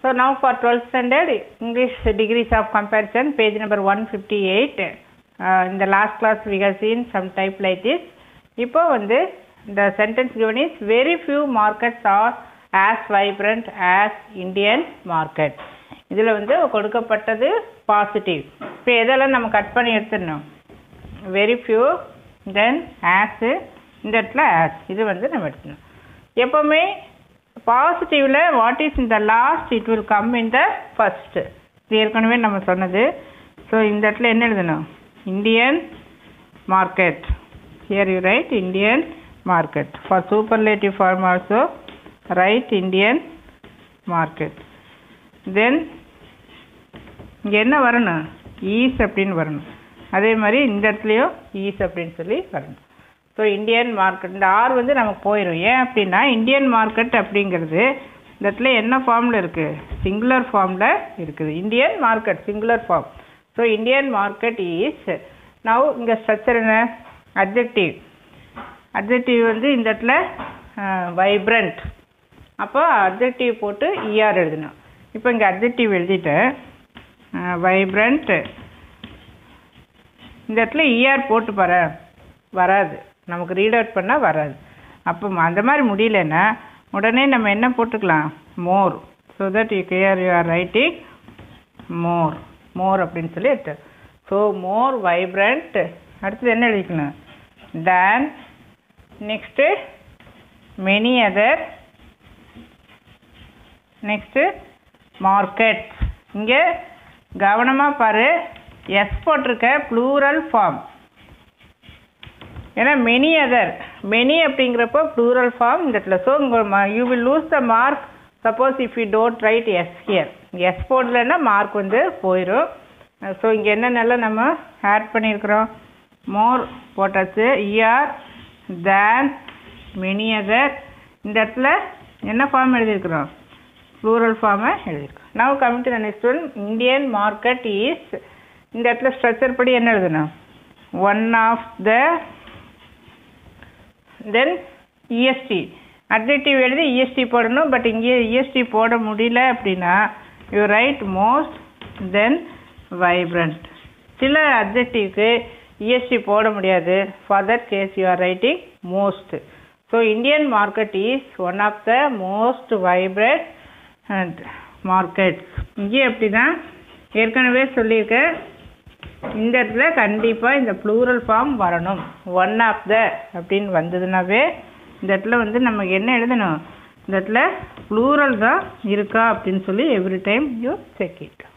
So now for 12th standard English degrees of comparison page number 158 uh, in the last class we have seen some type like this இப்போ வந்து the sentence given is very few markets are as vibrant as Indian market இதில் வந்து கொடுக்கப்பட்டது positive இப்போ எதெல்லாம் நம்ம cut பண்ணி எடுத்துடணும் வெரி ஃபியூ தென் ஆஸ் இந்த இடத்துல ஆஸ் இது வந்து நம்ம எடுத்துக்கணும் எப்போவுமே பாசிட்டிவில் வாட் இஸ் இந்த last it will come in the first இது ஏற்கனவே நம்ம சொன்னது ஸோ இந்த இடத்துல என்ன எழுதணும் Indian market here you write Indian market for superlative form also write Indian market then இங்கே என்ன வரணும் ஈஸ் அப்படின்னு வரணும் அதே மாதிரி இந்த இடத்துலையும் ஈஸ் அப்படின்னு சொல்லி வரணும் ஸோ இந்தியன் மார்க்கெட் இந்த ஆர் வந்து நமக்கு போயிடும் ஏன் அப்படின்னா இந்தியன் மார்க்கெட் அப்படிங்கிறது இந்த இடத்துல என்ன ஃபார்மில் இருக்குது சிங்குலர் ஃபார்மில் இருக்குது Indian market singular form so Indian market is now இங்கே ஸ்ட்ரக்சர் என்ன அப்ஜெக்டிவ் அப்ஜெக்டிவ் வந்து இந்த இடத்துல வைப்ரண்ட் அப்போ அப்ஜெக்டிவ் போட்டு இஆர் எழுதணும் இப்போ இங்கே அப்ஜெக்டிவ் எழுதிட்டேன் வைப்ரண்ட் இந்த இடத்துல இஆர் போட்டு பாரு வராது நமக்கு ரீட் அவுட் பண்ணால் வராது அப்போ அந்த மாதிரி முடியலன்னா உடனே நம்ம என்ன போட்டுக்கலாம் more so that you care you are writing more more அப்படின்னு சொல்லி எடுத்து ஸோ மோர் வைப்ரண்ட் அடுத்தது என்ன எழுதிக்கணும் then next many other next market இங்கே கவனமாக பாரு எஸ் போட்டிருக்க ப்ளூரல் ஃபார்ம் ஏன்னா மெனி அதர் மெனி அப்படிங்கிறப்போ ப்ளூரல் ஃபார்ம் இந்த இடத்துல so you will lose the mark suppose if you don't write S here S போடலைன்னா மார்க் வந்து போயிடும் ஸோ இங்கே என்னென்னலாம் நம்ம ஆட் பண்ணியிருக்கிறோம் மோர் போட்டாச்சு இஆர் தேன் மெனி அதர் இந்த இடத்துல என்ன ஃபார்ம் எழுதியிருக்கிறோம் ப்ளூரல் ஃபார்மை எழுதியிருக்கோம் now coming to the next one Indian market is இந்த இடத்துல ஸ்ட்ரக்சர் படி என்ன எழுதணும் one of the then EST adjective எழுதி இஎஸ்டி போடணும் பட் இங்கே இஎஸ்டி போட முடியல அப்படின்னா you write most then vibrant சில அட்ஜெக்டிவ்க்கு இஎஸ்டி போட முடியாது for that case you are writing most so Indian market is one of the most vibrant and market இங்கே அப்படி தான் ஏற்கனவே சொல்லியிருக்கேன் இந்த இடத்துல கண்டிப்பாக இந்த ப்ளூரல் ஃபார்ம் வரணும் ஒன் ஆஃப் த அப்படின்னு வந்ததுனாவே இந்த இடத்துல வந்து நம்ம என்ன எழுதணும் இந்த இடத்துல ப்ளூரல் தான் இருக்கா அப்படின்னு சொல்லி every time you check it